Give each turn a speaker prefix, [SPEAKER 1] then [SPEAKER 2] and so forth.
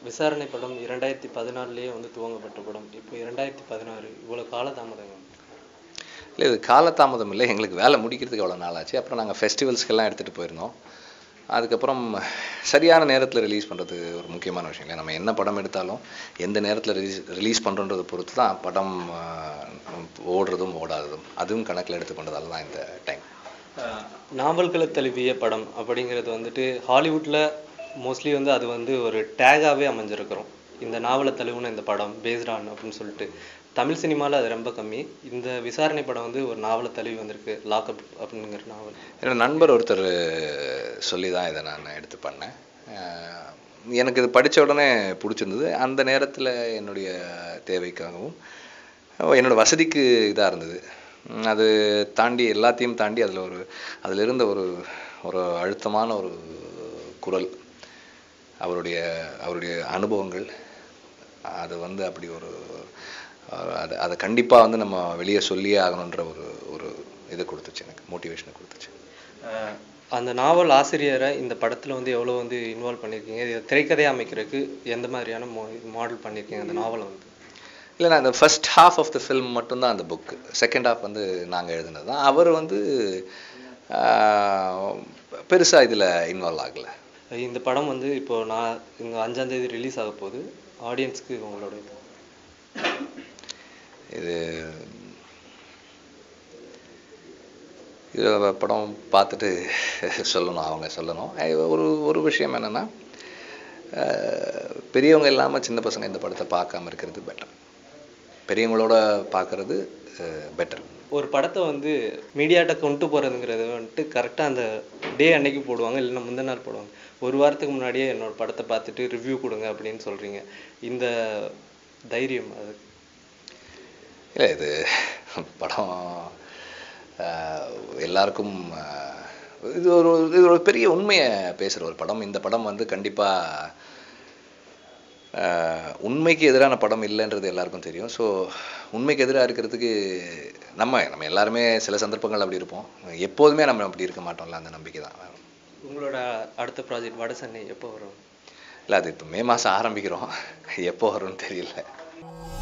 [SPEAKER 1] விசாரணை படம் இரண்டாயிரத்தி பதினாலுலேயே வந்து துவங்கப்பட்ட படம் இப்போ இரண்டாயிரத்தி பதினாறு இவ்வளோ காலதாமதம்
[SPEAKER 2] இல்லை இது காலதாமதம் இல்லை எங்களுக்கு வேலை முடிக்கிறதுக்கு அவ்வளோ நாள் ஆச்சு அப்புறம் நாங்கள் ஃபெஸ்டிவல்ஸ்க்கெல்லாம் எடுத்துகிட்டு போயிருந்தோம் அதுக்கப்புறம் சரியான நேரத்தில் ரிலீஸ் பண்ணுறது ஒரு முக்கியமான விஷயம் இல்லை நம்ம என்ன படம் எடுத்தாலும் எந்த நேரத்தில் ரிலீஸ் ரிலீஸ் பண்ணுறன்றதை பொறுத்து தான் படம் ஆஹ், ஓடுறதும் ஓடாததும் அதுவும் கணக்கில் எடுத்துக்கொண்டதால தான் இந்த டைம்
[SPEAKER 1] நாவல்களை தழுவிய படம் அப்படிங்கிறது வந்துட்டு ஹாலிவுட்டில் மோஸ்ட்லி வந்து அது வந்து ஒரு டேகாகவே அமைஞ்சிருக்கிறோம் இந்த நாவலை தழுவுன இந்த படம் பேஸ்ட் ஆன் அப்படின்னு சொல்லிட்டு தமிழ் சினிமாவில் அது ரொம்ப கம்மி இந்த விசாரணை படம் வந்து ஒரு நாவலை தழுவி வந்திருக்கு லாக்அப் அப்படிங்கிற நாவல்
[SPEAKER 2] என்னோட நண்பர் ஒருத்தர் சொல்லி தான் இதை நான் எடுத்து பண்ணேன் ஆஹ், எனக்கு இது படித்த உடனே பிடிச்சிருந்தது அந்த நேரத்தில் என்னுடைய தேவைக்காகவும் அஹ், என்னோட வசதிக்கு இதாக இருந்தது உம், அது தாண்டி எல்லாத்தையும் தாண்டி அதில் ஒரு அதில் இருந்த ஒரு ஒரு அழுத்தமான ஒரு குரல் அவருடைய அவருடைய அனுபவங்கள் அது வந்து அப்படி ஒரு அஹ், அது அதை கண்டிப்பாக வந்து நம்ம வெளியே சொல்லியே ஆகணுன்ற ஒரு ஒரு இது கொடுத்துச்சு எனக்கு மோட்டிவேஷனை கொடுத்துச்சு
[SPEAKER 1] அஹ் அந்த நாவல் ஆசிரியரை இந்த படத்தில் வந்து எவ்வளோ வந்து இன்வால்வ் பண்ணியிருக்கீங்க இது திரைக்கதையை அமைக்கிறதுக்கு எந்த மாதிரியான மோ மாடல் பண்ணியிருக்கீங்க அந்த நாவலை வந்து
[SPEAKER 2] இல்லை நான் அந்த first half of the film மட்டும்தான் அந்த புக்கு செகண்ட் ஹாஃப் வந்து நாங்கள் எழுதுனது தான் அவர் வந்து பெருசாக இதில் இன்வால்வ் ஆகலை
[SPEAKER 1] இந்த படம் வந்து இப்போ நான் இங்கே அஞ்சாம் தேதி ரிலீஸ் ஆக போகுது ஆடியன்ஸ்க்கு உங்களோட இது
[SPEAKER 2] இது இது படம் பார்த்துட்டு சொல்லணும் அவங்க சொல்லணும் அஹ் ஒரு ஒரு விஷயம் என்னென்னா பெரியவங்க இல்லாமல் சின்ன பசங்க இந்த படத்தை பார்க்காம இருக்கிறது பெட்டர் பெரியவங்களோட பார்க்கறது பெட்டர்
[SPEAKER 1] ஒரு படத்தை வந்து மீடியாட்ட கொண்டு போகிறதுங்கிறது வந்துட்டு கரெக்டாக அந்த டே அன்னைக்கு போடுவாங்க இல்லைன்னா முந்தின நாள் போடுவாங்க ஒரு வாரத்துக்கு முன்னாடியே என்னோட படத்தை பார்த்துட்டு ரிவ்யூ கொடுங்க அப்படின்னு சொல்கிறீங்க இந்த தைரியம் அது
[SPEAKER 2] இல்லை இது படம் ஆஹ், எல்லாருக்கும் ஆஹ், இது ஒரு இது ஒரு பெரிய உண்மையை பேசுகிற ஒரு படம் இந்த படம் வந்து கண்டிப்பாக உண்மைக்கு எதிரான படம் இல்லைன்றது எல்லாருக்கும் தெரியும் ஸோ உண்மைக்கு எதிராக இருக்கிறதுக்கு நம்ம நம்ம எல்லாருமே சில சந்தர்ப்பங்கள் அப்படி இருப்போம் எப்போதுமே நம்ம அப்படி இருக்க மாட்டோம்ல அந்த நம்பிக்கை தான்
[SPEAKER 1] உங்களோட அடுத்த ப்ராஜெக்ட் வட சென்னை எப்போ வரும்
[SPEAKER 2] இல்லை அது இப்போ மே மாதம் ஆரம்பிக்கிறோம் எப்போ வரும்னு தெரியல